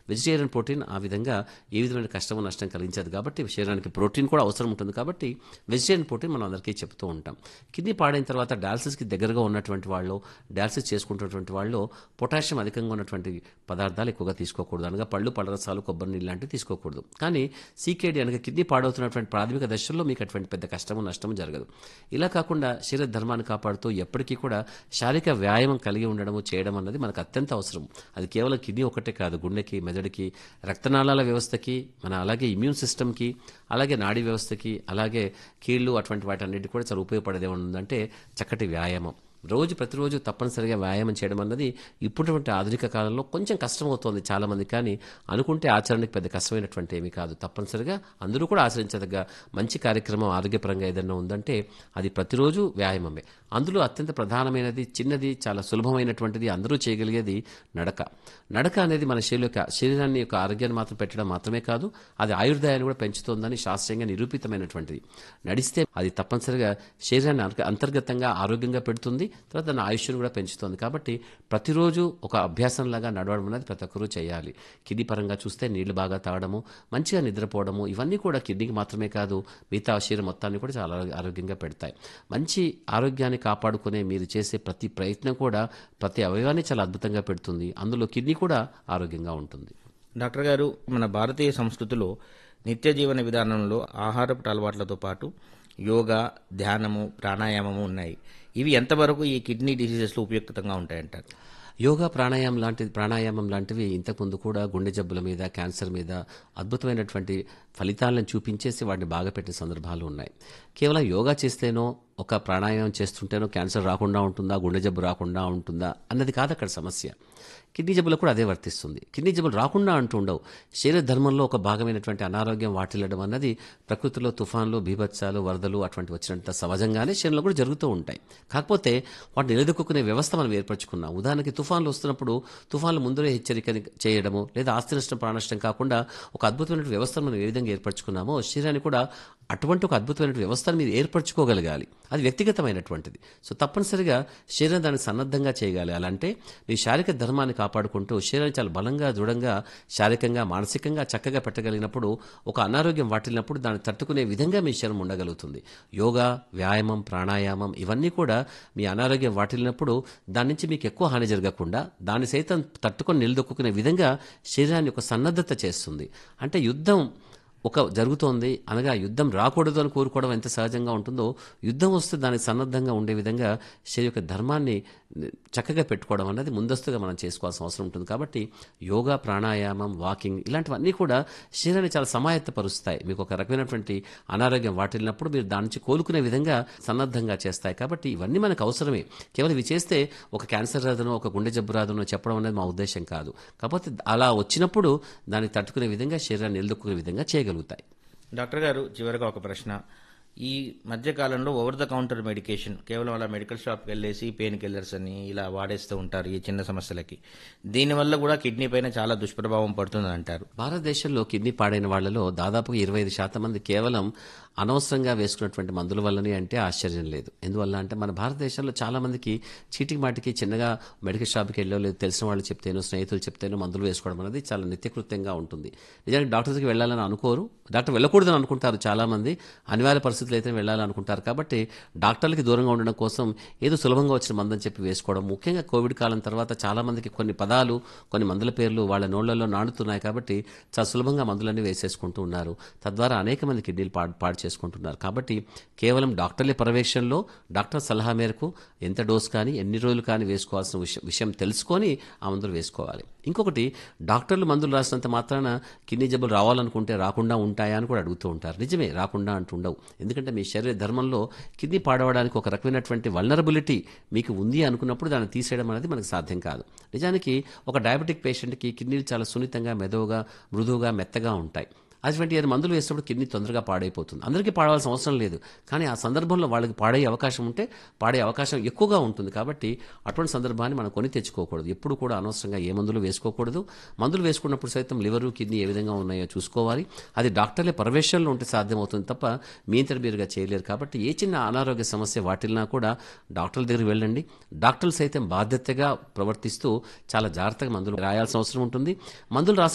vegetarian protein ఆ విధంగా ఏ విధమైన కష్టము నష్టం కలిగించదు కాబట్టి శరీరానికి ప్రోటీన్ కూడా అవసరం ఉంటుంది కాబట్టి వెజిటేరియన్ ప్రోటీన్ మనం అందరికీ చెప్తూ ఉంటాం కిడ్నీ పాడైన తర్వాత డయాలసిస్కి దగ్గరగా ఉన్నటువంటి వాళ్ళు డయాలసిస్ చేసుకుంటున్నటువంటి వాళ్ళు పొటాషియం అధికంగా ఉన్నటువంటి పదార్థాలు ఎక్కువగా తీసుకోకూడదు అనగా పళ్ళు పళ్ళరసాలు కొబ్బరి నీళ్ళు లాంటివి తీసుకోకూడదు కానీ సీకేడి అనగా కిడ్నీ పాడవుతున్నటువంటి ప్రాథమిక దశల్లో మీకు అటువంటి పెద్ద కష్టము నష్టము జరగదు ఇలా కాకుండా శరీర ధర్మాన్ని కాపాడుతూ ఎప్పటికీ కూడా శారీరక వ్యాయామం కలిగి ఉండడము చేయడం అన్నది మనకు అత్యంత అవసరం అది కేవలం కిడ్నీ ఒకటే కాదు గుండెకి మెదడుకి రక్తనాళాల వ్యవస్థకి మన అలాగే ఇమ్యూన్ సిస్టమ్కి అలాగే నాడీ వ్యవస్థకి అలాగే కీళ్ళు అటువంటి వాటన్నిటి కూడా చాలా ఉపయోగపడేది ఏమన్నా చక్కటి వ్యాయామం రోజు ప్రతిరోజు తప్పనిసరిగా వ్యాయామం చేయడం అన్నది ఇప్పుడుటువంటి ఆధునిక కాలంలో కొంచెం కష్టమవుతోంది చాలామంది కానీ అనుకుంటే ఆచరణకి పెద్ద కష్టమైనటువంటి ఏమీ కాదు తప్పనిసరిగా అందరూ కూడా ఆచరించదగ్గ మంచి కార్యక్రమం ఆరోగ్యపరంగా ఏదైనా ఉందంటే అది ప్రతిరోజు వ్యాయామమే అందులో అత్యంత ప్రధానమైనది చిన్నది చాలా సులభమైనటువంటిది అందరూ చేయగలిగేది నడక నడక అనేది మన శరీర యొక్క శరీరాన్ని యొక్క ఆరోగ్యాన్ని మాత్రం పెట్టడం మాత్రమే కాదు అది ఆయుర్దాయాన్ని కూడా పెంచుతోందని శాస్త్రీయంగా నిరూపితమైనటువంటిది నడిస్తే అది తప్పనిసరిగా శరీరాన్ని అంతర్- అంతర్గతంగా ఆరోగ్యంగా పెడుతుంది తర్వాత దాని ఆయుష్ను కూడా పెంచుతుంది కాబట్టి ప్రతిరోజు ఒక అభ్యాసంలాగా నడవడం అనేది ప్రతి ఒక్కరూ చేయాలి కిడ్నీ పరంగా చూస్తే నీళ్లు బాగా తాగడము మంచిగా నిద్రపోవడము ఇవన్నీ కూడా కిడ్నీకి మాత్రమే కాదు మిగతా శరీరం మొత్తాన్ని కూడా చాలా ఆరోగ్య- ఆరోగ్యంగా పెడతాయి మంచి ఆరోగ్యాన్ని కాపాడుకునే మీరు చేసే ప్రతి ప్రయత్నం కూడా ప్రతి అవయవాన్ని చాలా అద్భుతంగా పెడుతుంది అందులో కిడ్నీ కూడా ఆరోగ్యంగా ఉంటుంది డాక్టర్ గారు మన భారతీయ సంస్కృతిలో నిత్య జీవన విధానంలో ఆహారపు అలవాట్లతో పాటు యోగా ధ్యానము ప్రాణాయామము ఉన్నాయి ఇవి ఎంతవరకు ఈ కిడ్నీ డిసీజెస్లో ఉపయుక్తంగా ఉంటాయంటారు యోగా ప్రాణాయామం లాంటి ప్రాణాయామం లాంటివి ఇంతకుముందు కూడా గుండె జబ్బుల మీద క్యాన్సర్ మీద అద్భుతమైనటువంటి ఫలితాలను చూపించేసి వాటిని బాగా పెట్టిన సందర్భాలు ఉన్నాయి కేవలం యోగా చేస్తేనో ఒక ప్రాణాయామం చేస్తుంటేనో క్యాన్సర్ రాకుండా ఉంటుందా గుండె జబ్బు రాకుండా ఉంటుందా అన్నది కాదు అక్కడ సమస్య కిడ్నీ జబ్బులకు కూడా అదే వర్తిస్తుంది కిడ్నీ జబ్బులు రాకుండా అంటూ ఉండవు శరీర ధర్మంలో ఒక భాగమైనటువంటి అనారోగ్యం వాటిల్లడం అన్నది ప్రకృతిలో తుఫాన్లు బీభత్సాలు వరదలు అటువంటి వచ్చినంత సహజంగానే శరీరంలో కూడా జరుగుతూ ఉంటాయి కాకపోతే వాటిని నిలదొక్కునే వ్యవస్థ మనం ఏర్పరచుకున్నాం ఉదాహరణకి తుఫాన్లు వస్తున్నప్పుడు తుఫాన్లు ముందరే హెచ్చరిక చేయడము లేదా ఆస్తి నష్టం ప్రాణనష్టం కాకుండా ఒక అద్భుతమైన వ్యవస్థను మనం ఏ విధంగా ఏర్పరచుకున్నామో శరీరాన్ని కూడా అటువంటి ఒక అద్భుతమైన వ్యవస్థను మీరు ఏర్పరచుకోగలగాలి అది వ్యక్తిగతమైనటువంటిది సో తప్పనిసరిగా శరీరం దాన్ని సన్నద్ధంగా చేయగాలి అలా అంటే మీ శారీరక ధర్మాన్ని కాపాడుకుంటూ శరీరాన్ని చాలా బలంగా దృఢంగా శారీరకంగా మానసికంగా చక్కగా పెట్టగలిగినప్పుడు ఒక అనారోగ్యం వాటిల్లినప్పుడు దాన్ని తట్టుకునే విధంగా మీ శరీరం ఉండగలుగుతుంది యోగా వ్యాయామం ప్రాణాయామం ఇవన్నీ కూడా మీ అనారోగ్యం వాటిల్లినప్పుడు దాని నుంచి మీకు ఎక్కువ హాని జరగకుండా దాన్ని సైతం తట్టుకొని నిలదొక్కునే విధంగా శరీరాన్ని ఒక సన్నద్ధత చేస్తుంది అంటే యుద్ధం ఒక జరుగుతోంది అనగా యుద్ధం రాకూడదు అని కోరుకోవడం ఎంత సహజంగా ఉంటుందో యుద్ధం వస్తే దానికి సన్నద్ధంగా ఉండే విధంగా శరీర యొక్క ధర్మాన్ని చక్కగా పెట్టుకోవడం అనేది ముందస్తుగా మనం చేసుకోవాల్సిన అవసరం ఉంటుంది కాబట్టి యోగా ప్రాణాయామం వాకింగ్ ఇలాంటివన్నీ కూడా శరీరాన్ని చాలా సమాయత్తపరుస్తాయి మీకు ఒక రకమైనటువంటి అనారోగ్యం వాటిల్లినప్పుడు మీరు దాని నుంచి కోలుకునే విధంగా సన్నద్ధంగా చేస్తాయి కాబట్టి ఇవన్నీ మనకు అవసరమే కేవలం ఇవి చేస్తే ఒక క్యాన్సర్ రాదనో ఒక గుండె జబ్బు రాదనో చెప్పడం అనేది మా ఉద్దేశం కాదు కాకపోతే అలా వచ్చినప్పుడు దాన్ని తట్టుకునే విధంగా శరీరాన్ని నిలదొక్కునే విధంగా చేయగలుగుతాయి డాక్టర్ గారు చివరిగా ఒక ప్రశ్న ఈ మధ్య కాలంలో ఓవర్ ద కౌంటర్ మెడికేషన్ కేవలం అలా మెడికల్ షాప్కి వెళ్ళేసి పెయిన్ కిల్లర్స్ అని ఇలా వాడేస్తూ ఉంటారు ఈ చిన్న సమస్యలకి దీనివల్ల కూడా కిడ్నీ పైన చాలా దుష్ప్రభావం పడుతుందని అంటారు భారతదేశంలో కిడ్నీ పాడైన వాళ్ళలో దాదాపు ఇరవై ఐదు శాతం మంది కేవలం అనవసరంగా వేసుకున్నటువంటి మందుల వల్లనే అంటే ఆశ్చర్యం లేదు ఎందువల్ల అంటే మన భారతదేశంలో చాలా మందికి చీటికి మాటికి చిన్నగా మెడికల్ షాప్కి వెళ్ళో లేదు తెలిసిన వాళ్ళు చెప్తేనో స్నేహితులు చెప్తేనో మందులు వేసుకోవడం అనేది చాలా నిత్యకృత్యంగా ఉంటుంది నిజానికి డాక్టర్ దగ్గరికి వెళ్ళాలని అనుకోరు డాక్టర్ వెళ్ళకూడదని అనుకుంటారు చాలా మంది అనివార్య పరిస్థితులు అయితే వెళ్ళాలనుకుంటారు కాబట్టి డాక్టర్లకి దూరంగా ఉండడం కోసం ఏదో సులభంగా వచ్చిన మందని చెప్పి వేసుకోవడం ముఖ్యంగా కోవిడ్ కాలం తర్వాత చాలా మందికి కొన్ని పదాలు కొన్ని మందుల పేర్లు వాళ్ళ నోళ్లలో నాడుతున్నాయి కాబట్టి చాలా సులభంగా మందులన్నీ వేసేసుకుంటూ ఉన్నారు తద్వారా అనేక మంది కిడ్నీలు పాడు పాడు చేసుకుంటున్నారు కాబట్టి కేవలం డాక్టర్ల పర్యవేక్షణలో డాక్టర్ సలహా మేరకు ఎంత డోస్ కానీ ఎన్ని రోజులు కానీ వేసుకోవాల్సిన విషయం విషయం తెలుసుకొని ఆ మందులు వేసుకోవాలి ఇంకొకటి డాక్టర్లు మందులు రాసినంత మాత్రాన కిడ్నీ జబ్బులు రావాలనుకుంటే రాకుండా ఉంటాయా అని కూడా అడుగుతూ ఉంటారు నిజమే రాకుండా అంటుండవు ఎందుకంటే మీ శరీర ధర్మంలో కిడ్నీ పాడవడానికి ఒక రకమైనటువంటి వల్నరబిలిటీ మీకు ఉంది అనుకున్నప్పుడు దాన్ని తీసేయడం అనేది మనకు సాధ్యం కాదు నిజానికి ఒక డయాబెటిక్ పేషెంట్కి కిడ్నీలు చాలా సున్నితంగా మెదవుగా మృదువుగా మెత్తగా ఉంటాయి అటువంటి ఏదైనా మందులు వేసినప్పుడు కిడ్నీ తొందరగా పాడైపోతుంది అందరికీ పాడవలసిన అవసరం లేదు కానీ ఆ సందర్భంలో వాళ్ళకి పాడయ్యే అవకాశం ఉంటే పాడే అవకాశం ఎక్కువగా ఉంటుంది కాబట్టి అటువంటి సందర్భాన్ని మనం కొని తెచ్చుకోకూడదు ఎప్పుడు కూడా అనవసరంగా ఏ మందులు వేసుకోకూడదు మందులు వేసుకున్నప్పుడు సైతం లివరు కిడ్నీ ఏ విధంగా ఉన్నాయో చూసుకోవాలి అది డాక్టర్లే పర్యవేక్షణలో ఉంటే సాధ్యమవుతుంది తప్ప మీ ఇంతటి మీరుగా చేయలేరు కాబట్టి ఏ చిన్న అనారోగ్య సమస్య వాటిల్నా కూడా డాక్టర్ల దగ్గరికి వెళ్ళండి డాక్టర్లు సైతం బాధ్యతగా ప్రవర్తిస్తూ చాలా జాగ్రత్తగా మందులు రాయాల్సిన అవసరం ఉంటుంది మందులు రాసి